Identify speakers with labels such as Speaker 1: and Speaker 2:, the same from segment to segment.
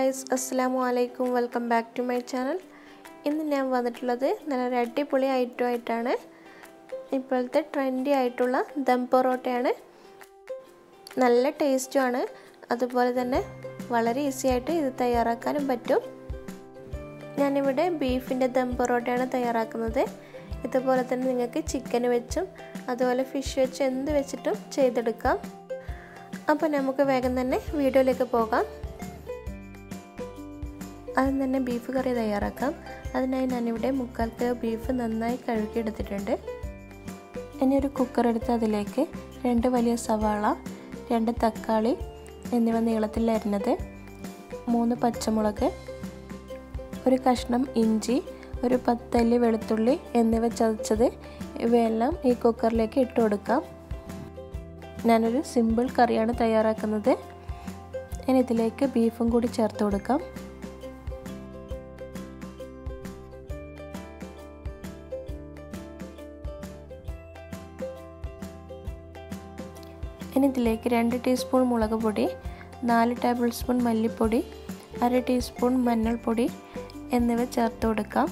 Speaker 1: guys അസ്സാം വലൈക്കും welcome back to my channel ഇന്ന് ഞാൻ വന്നിട്ടുള്ളത് നല്ലൊരു അടിപൊളി ഐറ്റം ആയിട്ടാണ് ഇപ്പോഴത്തെ ട്രെൻഡി ആയിട്ടുള്ള ദം പൊറോട്ടയാണ് നല്ല ടേസ്റ്റുമാണ് അതുപോലെ തന്നെ വളരെ ഈസി ആയിട്ട് ഇത് തയ്യാറാക്കാനും പറ്റും ഞാനിവിടെ ബീഫിൻ്റെ ദം പൊറോട്ടയാണ് തയ്യാറാക്കുന്നത് ഇതുപോലെ തന്നെ നിങ്ങൾക്ക് ചിക്കൻ വെച്ചും അതുപോലെ ഫിഷ് വെച്ചും എന്ത് വെച്ചിട്ടും ചെയ്തെടുക്കാം അപ്പോൾ നമുക്ക് വേഗം തന്നെ വീഡിയോയിലേക്ക് പോകാം ആദ്യം തന്നെ ബീഫ് കറി തയ്യാറാക്കാം അതിനായി ഞാനിവിടെ മുക്കാൽ കിലോ ബീഫ് നന്നായി കഴുകിയെടുത്തിട്ടുണ്ട് ഇനി ഒരു കുക്കർ എടുത്ത് അതിലേക്ക് രണ്ട് വലിയ സവാള രണ്ട് തക്കാളി എന്നിവ നീളത്തിൽ അരിഞ്ഞത് മൂന്ന് പച്ചമുളക് ഒരു കഷ്ണം ഇഞ്ചി ഒരു പത്തല്ലി വെളുത്തുള്ളി എന്നിവ ചതച്ചത് ഇവയെല്ലാം ഈ കുക്കറിലേക്ക് ഇട്ട് കൊടുക്കാം ഞാനൊരു സിമ്പിൾ കറിയാണ് തയ്യാറാക്കുന്നത് ഇനി ഇതിലേക്ക് ബീഫും കൂടി ചേർത്ത് കൊടുക്കാം ഇനി ഇതിലേക്ക് രണ്ട് ടീസ്പൂൺ മുളക് പൊടി നാല് ടേബിൾ സ്പൂൺ മല്ലിപ്പൊടി അര ടീസ്പൂൺ മഞ്ഞൾപ്പൊടി എന്നിവ ചേർത്ത് കൊടുക്കാം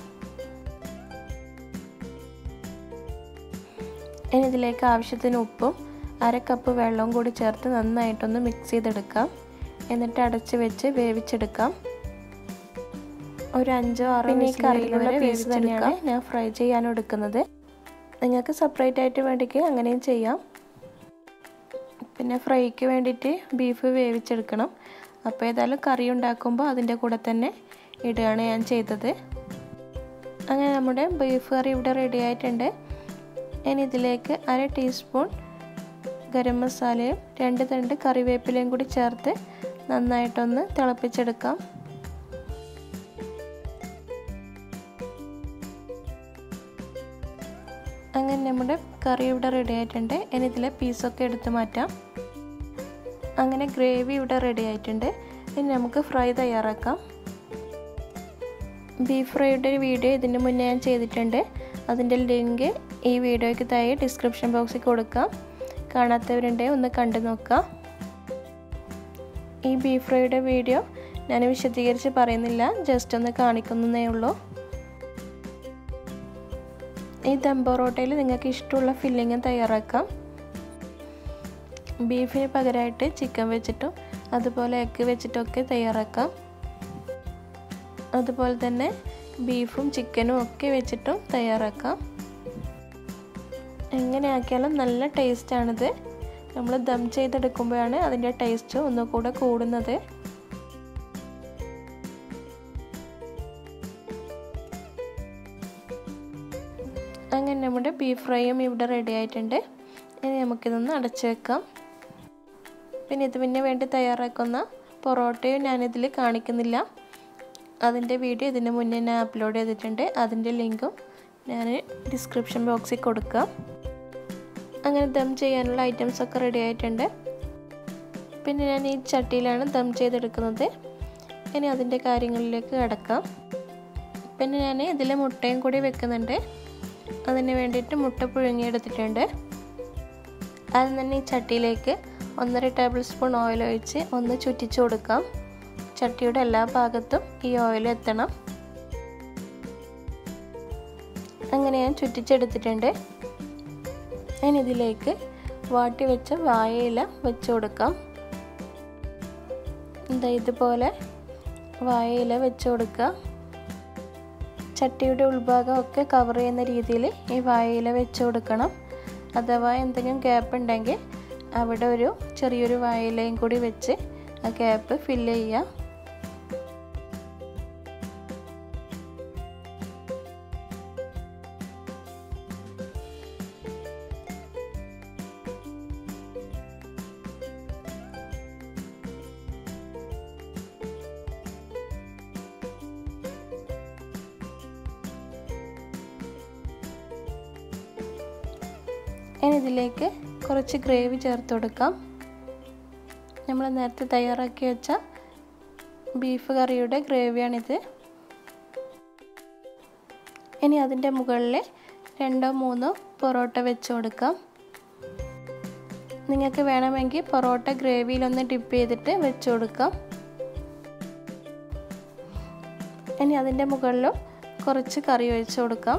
Speaker 1: ഇനി ഇതിലേക്ക് ആവശ്യത്തിന് ഉപ്പും അര കപ്പ് വെള്ളവും കൂടി ചേർത്ത് നന്നായിട്ടൊന്ന് മിക്സ് ചെയ്തെടുക്കാം എന്നിട്ട് അടച്ച് വെച്ച് വേവിച്ചെടുക്കാം ഒരു അഞ്ചോ ആറോ പിന്നെ ഈ കറിയിലുള്ള പീസ് തന്നെയാണ് ഞാൻ ഫ്രൈ ചെയ്യാൻ എടുക്കുന്നത് നിങ്ങൾക്ക് സെപ്പറേറ്റ് ആയിട്ട് വേണ്ടിക്ക് അങ്ങനെയും ചെയ്യാം പിന്നെ ഫ്രൈക്ക് വേണ്ടിയിട്ട് ബീഫ് വേവിച്ചെടുക്കണം അപ്പോൾ ഏതായാലും കറി ഉണ്ടാക്കുമ്പോൾ അതിൻ്റെ കൂടെ തന്നെ ഇടുകയാണ് ഞാൻ ചെയ്തത് അങ്ങനെ നമ്മുടെ ബീഫ് കറി ഇവിടെ റെഡി ആയിട്ടുണ്ട് ഇനി ഇതിലേക്ക് അര ടീസ്പൂൺ ഗരം മസാലയും രണ്ട് തണ്ട് കറിവേപ്പിലയും കൂടി ചേർത്ത് നന്നായിട്ടൊന്ന് തിളപ്പിച്ചെടുക്കാം അങ്ങനെ നമ്മുടെ കറി ഇവിടെ റെഡി ആയിട്ടുണ്ട് ഇനി ഇതിലെ പീസൊക്കെ എടുത്ത് മാറ്റാം അങ്ങനെ ഗ്രേവി ഇവിടെ റെഡി ആയിട്ടുണ്ട് ഇനി നമുക്ക് ഫ്രൈ തയ്യാറാക്കാം ബീഫ് ഫ്രൈയുടെ ഒരു വീഡിയോ ഇതിന് മുന്നേ ഞാൻ ചെയ്തിട്ടുണ്ട് അതിൻ്റെ ലിങ്ക് ഈ വീഡിയോയ്ക്ക് താഴെ ഡിസ്ക്രിപ്ഷൻ ബോക്സിൽ കൊടുക്കാം കാണാത്തവരുണ്ടെങ്കിൽ ഒന്ന് കണ്ടു നോക്കാം ഈ ബീഫ് ഫ്രൈയുടെ വീഡിയോ ഞാൻ വിശദീകരിച്ച് പറയുന്നില്ല ജസ്റ്റ് ഒന്ന് കാണിക്കുന്നതേ ഉള്ളൂ ഈ ദം പൊറോട്ടയിൽ നിങ്ങൾക്ക് ഇഷ്ടമുള്ള ഫില്ലിങ് തയ്യാറാക്കാം ബീഫിന് പകരമായിട്ട് ചിക്കൻ വെച്ചിട്ടും അതുപോലെ എഗ്ഗ് വെച്ചിട്ടൊക്കെ തയ്യാറാക്കാം അതുപോലെ തന്നെ ബീഫും ചിക്കനും ഒക്കെ വെച്ചിട്ടും തയ്യാറാക്കാം എങ്ങനെ ആക്കിയാലും നല്ല ടേസ്റ്റാണിത് നമ്മൾ ദം ചെയ്തെടുക്കുമ്പോഴാണ് അതിൻ്റെ ടേസ്റ്റ് ഒന്നുകൂടെ കൂടുന്നത് അങ്ങനെ നമ്മുടെ ബീഫ് ഫ്രൈയും ഇവിടെ റെഡി ആയിട്ടുണ്ട് ഇനി നമുക്കിതൊന്ന് അടച്ചു വെക്കാം പിന്നെ ഇതിന് വേണ്ടി തയ്യാറാക്കുന്ന പൊറോട്ടയും ഞാനിതിൽ കാണിക്കുന്നില്ല അതിൻ്റെ വീഡിയോ ഇതിന് മുന്നേ ഞാൻ അപ്ലോഡ് ചെയ്തിട്ടുണ്ട് അതിൻ്റെ ലിങ്കും ഞാൻ ഡിസ്ക്രിപ്ഷൻ ബോക്സിൽ കൊടുക്കാം അങ്ങനെ ദം ചെയ്യാനുള്ള ഐറ്റംസൊക്കെ റെഡി ആയിട്ടുണ്ട് പിന്നെ ഞാൻ ഈ ചട്ടിയിലാണ് ദം ചെയ്തെടുക്കുന്നത് ഇനി അതിൻ്റെ കാര്യങ്ങളിലേക്ക് കിടക്കാം പിന്നെ ഞാൻ ഇതിൽ മുട്ടയും കൂടി വെക്കുന്നുണ്ട് അതിന് വേണ്ടിയിട്ട് മുട്ട പുഴുങ്ങിയെടുത്തിട്ടുണ്ട് അതിൽ തന്നെ ഈ ചട്ടിയിലേക്ക് ഒന്നര ടേബിൾ സ്പൂൺ ഓയിൽ ഒഴിച്ച് ഒന്ന് ചുറ്റിച്ചു കൊടുക്കാം ചട്ടിയുടെ എല്ലാ ഭാഗത്തും ഈ ഓയിൽ എത്തണം അങ്ങനെ ഞാൻ ചുറ്റിച്ചെടുത്തിട്ടുണ്ട് ഞാൻ ഇതിലേക്ക് വാട്ടി വെച്ച വാഴയില വെച്ച് കൊടുക്കാം എന്താ ഇതുപോലെ വാഴയില വെച്ച് കൊടുക്കുക ചട്ടിയുടെ ഉൾഭാഗം ഒക്കെ കവർ ചെയ്യുന്ന രീതിയിൽ ഈ വാഴയില വെച്ച് കൊടുക്കണം അഥവാ എന്തെങ്കിലും ഗ്യാപ്പ് ഉണ്ടെങ്കിൽ അവിടെ ഒരു ചെറിയൊരു വാഴയിലയും കൂടി വെച്ച് ആ ഗ്യാപ്പ് ഫില്ല് ചെയ്യുക ഇനി ഇതിലേക്ക് കുറച്ച് ഗ്രേവി ചേർത്ത് കൊടുക്കാം നമ്മൾ നേരത്തെ തയ്യാറാക്കി വെച്ച ബീഫ് കറിയുടെ ഗ്രേവിയാണിത് ഇനി അതിൻ്റെ മുകളിൽ രണ്ടോ മൂന്നോ പൊറോട്ട വെച്ച് കൊടുക്കാം നിങ്ങൾക്ക് വേണമെങ്കിൽ പൊറോട്ട ഗ്രേവിയിലൊന്ന് ഡിപ്പ് ചെയ്തിട്ട് വെച്ച് കൊടുക്കാം ഇനി അതിൻ്റെ മുകളിലും കുറച്ച് കറി ഒഴിച്ചു കൊടുക്കാം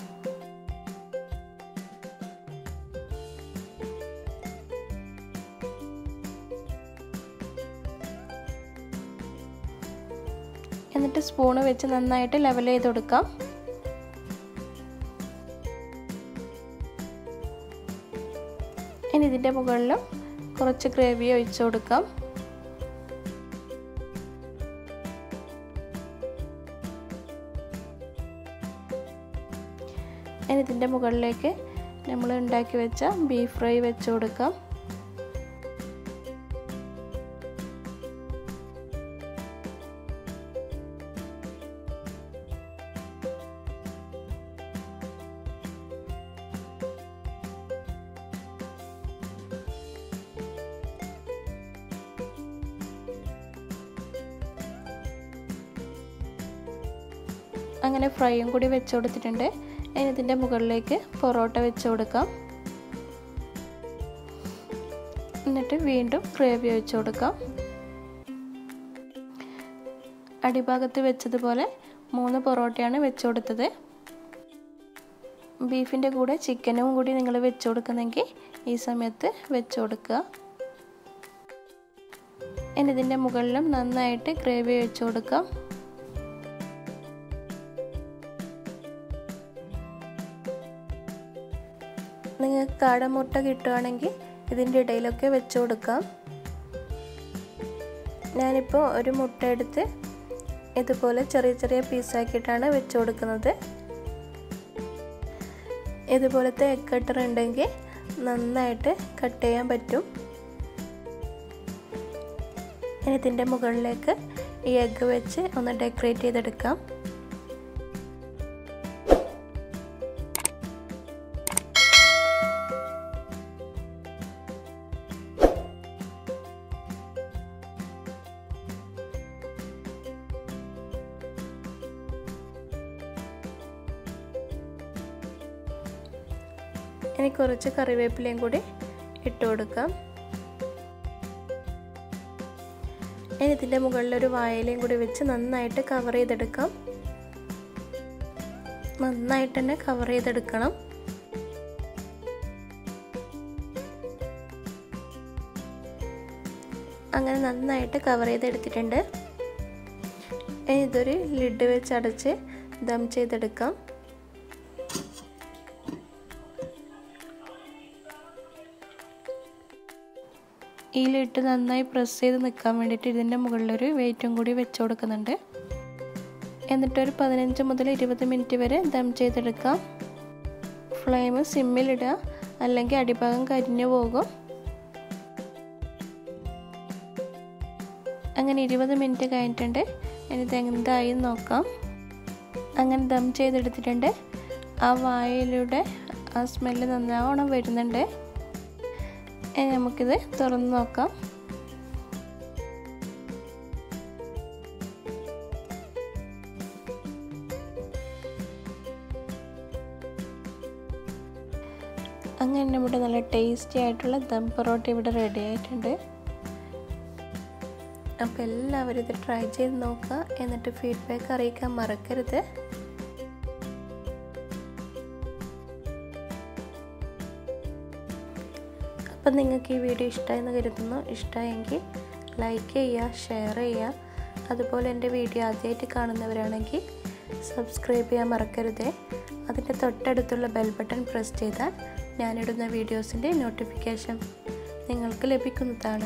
Speaker 1: എന്നിട്ട് സ്പൂണ് വെച്ച് നന്നായിട്ട് ലെവൽ ചെയ്ത് കൊടുക്കാം ഇനി ഇതിൻ്റെ മുകളിലും കുറച്ച് ഗ്രേവി ഒഴിച്ചു കൊടുക്കാം ഇനി ഇതിൻ്റെ മുകളിലേക്ക് നമ്മൾ ഉണ്ടാക്കി വെച്ച ബീഫ് ഫ്രൈ വെച്ച് കൊടുക്കാം അങ്ങനെ ഫ്രൈയും കൂടി വെച്ച് കൊടുത്തിട്ടുണ്ട് ഇനി ഇതിൻ്റെ മുകളിലേക്ക് പൊറോട്ട വെച്ച് കൊടുക്കാം എന്നിട്ട് വീണ്ടും ഗ്രേവി ഒഴിച്ചു കൊടുക്കാം അടിഭാഗത്ത് വെച്ചതുപോലെ മൂന്ന് പൊറോട്ടയാണ് വെച്ച് കൊടുത്തത് ബീഫിൻ്റെ കൂടെ ചിക്കനും കൂടി നിങ്ങൾ വെച്ച് കൊടുക്കുന്നെങ്കിൽ ഈ സമയത്ത് വെച്ച് കൊടുക്കുക ഇനി ഇതിൻ്റെ മുകളിലും നന്നായിട്ട് ഗ്രേവി ഒഴിച്ചു കൊടുക്കാം നിങ്ങൾക്ക് കാടമുട്ട കിട്ടുകയാണെങ്കിൽ ഇതിൻ്റെ ഇടയിലൊക്കെ വെച്ച് കൊടുക്കാം ഞാനിപ്പോൾ ഒരു മുട്ട എടുത്ത് ഇതുപോലെ ചെറിയ ചെറിയ പീസാക്കിയിട്ടാണ് വെച്ച് കൊടുക്കുന്നത് ഇതുപോലത്തെ എഗ് കട്ടർ ഉണ്ടെങ്കിൽ നന്നായിട്ട് കട്ട് ചെയ്യാൻ പറ്റും ഇനി ഇതിൻ്റെ മുകളിലേക്ക് ഈ എഗ്ഗ് വെച്ച് ഒന്ന് ഡെക്കറേറ്റ് ചെയ്തെടുക്കാം ഇനി കുറച്ച് കറിവേപ്പിലയും കൂടി ഇട്ട് കൊടുക്കാം ഇനി ഇതിൻ്റെ മുകളിൽ ഒരു വായലയും കൂടി വെച്ച് നന്നായിട്ട് കവർ ചെയ്തെടുക്കാം നന്നായിട്ട് തന്നെ കവർ ചെയ്തെടുക്കണം അങ്ങനെ നന്നായിട്ട് കവർ ചെയ്തെടുത്തിട്ടുണ്ട് ഇനി ഇതൊരു ലിഡ് വെച്ച് അടച്ച് ദം ചെയ്തെടുക്കാം ഈ ലിഡ് നന്നായി പ്രസ് ചെയ്ത് നിൽക്കാൻ വേണ്ടിയിട്ട് ഇതിൻ്റെ മുകളിലൊരു വെയിറ്റും കൂടി വെച്ച് കൊടുക്കുന്നുണ്ട് എന്നിട്ടൊരു പതിനഞ്ച് മുതൽ ഇരുപത് മിനിറ്റ് വരെ ദം ചെയ്തെടുക്കാം ഫ്ലെയിം സിമ്മിലിടുക അല്ലെങ്കിൽ അടിഭാഗം കരിഞ്ഞു പോകും അങ്ങനെ ഇരുപത് മിനിറ്റ് കഴിഞ്ഞിട്ടുണ്ട് ഇനി ഇത് എന്തായി നോക്കാം അങ്ങനെ ദം ചെയ്തെടുത്തിട്ടുണ്ട് ആ വായയിലൂടെ ആ സ്മെല്ല് നന്നാവണ്ണം വരുന്നുണ്ട് ഇനി നമുക്കിത് തുറന്ന് നോക്കാം അങ്ങനെ നമ്മുടെ നല്ല ടേസ്റ്റി ആയിട്ടുള്ള ദം പൊറോട്ട ഇവിടെ റെഡി ആയിട്ടുണ്ട് അപ്പോൾ എല്ലാവരും ഇത് ട്രൈ ചെയ്ത് നോക്കുക എന്നിട്ട് ഫീഡ്ബാക്ക് അറിയിക്കാൻ മറക്കരുത് അപ്പം നിങ്ങൾക്ക് ഈ വീഡിയോ ഇഷ്ടമായെന്ന് കരുതുന്നു ഇഷ്ടമായെങ്കിൽ ലൈക്ക് ചെയ്യുക ഷെയർ ചെയ്യുക അതുപോലെ എൻ്റെ വീഡിയോ ആദ്യമായിട്ട് കാണുന്നവരാണെങ്കിൽ സബ്സ്ക്രൈബ് ചെയ്യാൻ മറക്കരുത് അതിൻ്റെ തൊട്ടടുത്തുള്ള ബെൽ ബട്ടൺ പ്രസ് ചെയ്താൽ ഞാനിടുന്ന വീഡിയോസിൻ്റെ നോട്ടിഫിക്കേഷൻ നിങ്ങൾക്ക് ലഭിക്കുന്നതാണ്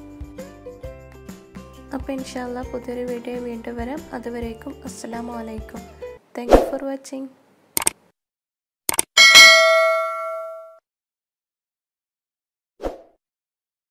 Speaker 1: അപ്പോൾ ഇൻഷാല്ല പുതിയൊരു വീഡിയോ വീണ്ടും വരാം അതുവരേക്കും അസ്സാം വലൈക്കും താങ്ക് യു ഫോർ വാച്ചിങ്